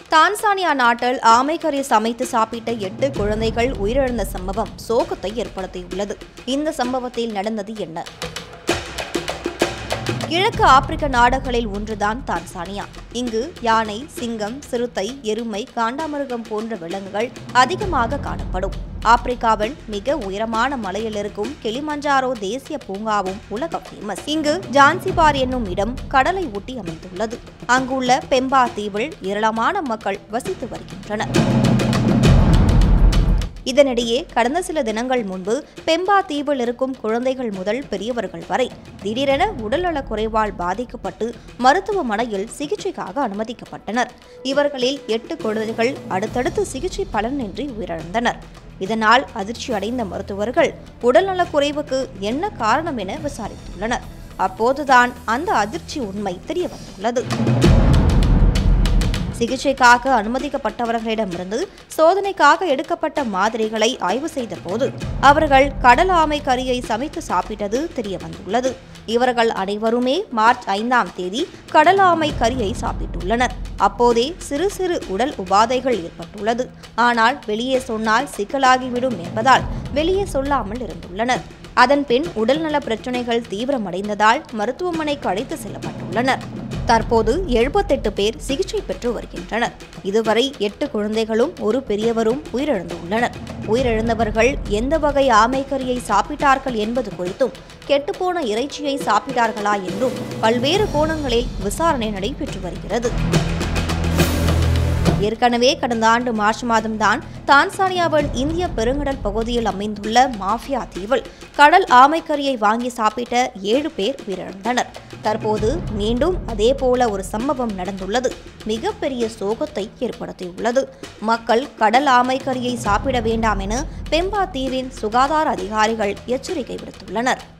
Tanzania நாட்டில் ஆமைக்கறி சமைத்து சாப்பிட்ட எட்டு குழந்தைகள் உயிரிழந்த சம்பவம் சோகத்தை ஏற்படுத்தியுள்ளது இந்த சம்பவத்தில் நடந்தது என்ன கிழக்கு ஆப்பிரிக்க நாடுகளில் ஒன்றுதான் தான்சானியா இங்கு யானை சிங்கம் சிறுத்தை எருமை காண்டாமிருகம் போன்ற விலங்குகள் அதிகமாக காணப்படும் ஆப்பிரிக்காவின் மிக உயரமான மலையில் இருக்கும் கிளிமஞ்சாரோ தேசிய பூங்காவும் உலக ஃபேமஸ் இங்கு ஜான்சிபார் என்னும் இடம் கடலை ஒட்டி அமைந்துள்ளது அங்குள்ள பெம்பா தீவில் ஏராளமான மக்கள் வசித்து வருகின்றனர் இதனிடையே கடந்த சில தினங்கள் முன்பு பெம்பா தீவில் இருக்கும் குழந்தைகள் முதல் பெரியவர்கள் வரை திடீரென உடல்நலக் குறைவால் பாதிக்கப்பட்டு மருத்துவமனையில் சிகிச்சைக்காக அனுமதிக்கப்பட்டனர் இவர்களில் எட்டு குழந்தைகள் அடுத்தடுத்து சிகிச்சை பலனின்றி உயிரிழந்தனர் இதனால் அதிர்ச்சி அடைந்த மருத்துவர்கள் உடல்நலக் குறைவுக்கு என்ன காரணம் என விசாரித்துள்ளனர் அப்போதுதான் அந்த அதிர்ச்சி உண்மை தெரியவந்துள்ளது சிகிச்சைக்காக அனுமதிக்கப்பட்டவர்களிடமிருந்து சோதனைக்காக எடுக்கப்பட்ட மாதிரிகளை ஆய்வு செய்த போது அவர்கள் கடல் ஆமை கறியை சமைத்து சாப்பிட்டது தெரிய வந்துள்ளது இவர்கள் அனைவருமே மார்ச் ஐந்தாம் தேதி கடல் ஆமை கறியை சாப்பிட்டுள்ளனர் அப்போதே சிறு சிறு உடல் உபாதைகள் ஏற்பட்டுள்ளது ஆனால் வெளியே சொன்னால் சிக்கலாகிவிடும் என்பதால் வெளியே சொல்லாமல் இருந்துள்ளனர் அதன்பின் உடல்நல பிரச்சினைகள் தீவிரமடைந்ததால் மருத்துவமனைக்கு அழைத்து செல்லப்பட்டுள்ளனர் தற்போது எழுபத்தெட்டு பேர் சிகிச்சை பெற்று வருகின்றனர் இதுவரை எட்டு குழந்தைகளும் ஒரு பெரியவரும் உயிரிழந்துள்ளனர் உயிரிழந்தவர்கள் எந்த வகை ஆமைக்கறியை சாப்பிட்டார்கள் என்பது குறித்தும் கெட்டுப்போன இறைச்சியை சாப்பிட்டார்களா என்றும் பல்வேறு கோணங்களில் விசாரணை நடைபெற்று வருகிறது ஏற்கனவே கடந்த ஆண்டு மார்ச் மாதம்தான் தான்சானியாவின் இந்திய பெருங்கடல் பகுதியில் அமைந்துள்ள மாஃபியா தீவில் கடல் ஆமைக்கறியை வாங்கி சாப்பிட்ட ஏழு பேர் உயிரிழந்தனர் தற்போது மீண்டும் அதேபோல ஒரு சம்பவம் நடந்துள்ளது மிகப்பெரிய சோகத்தை ஏற்படுத்தியுள்ளது மக்கள் கடல் ஆமைக்கறியை சாப்பிட வேண்டாம் என பெம்பா தீவின் சுகாதார அதிகாரிகள் எச்சரிக்கை விடுத்துள்ளனர்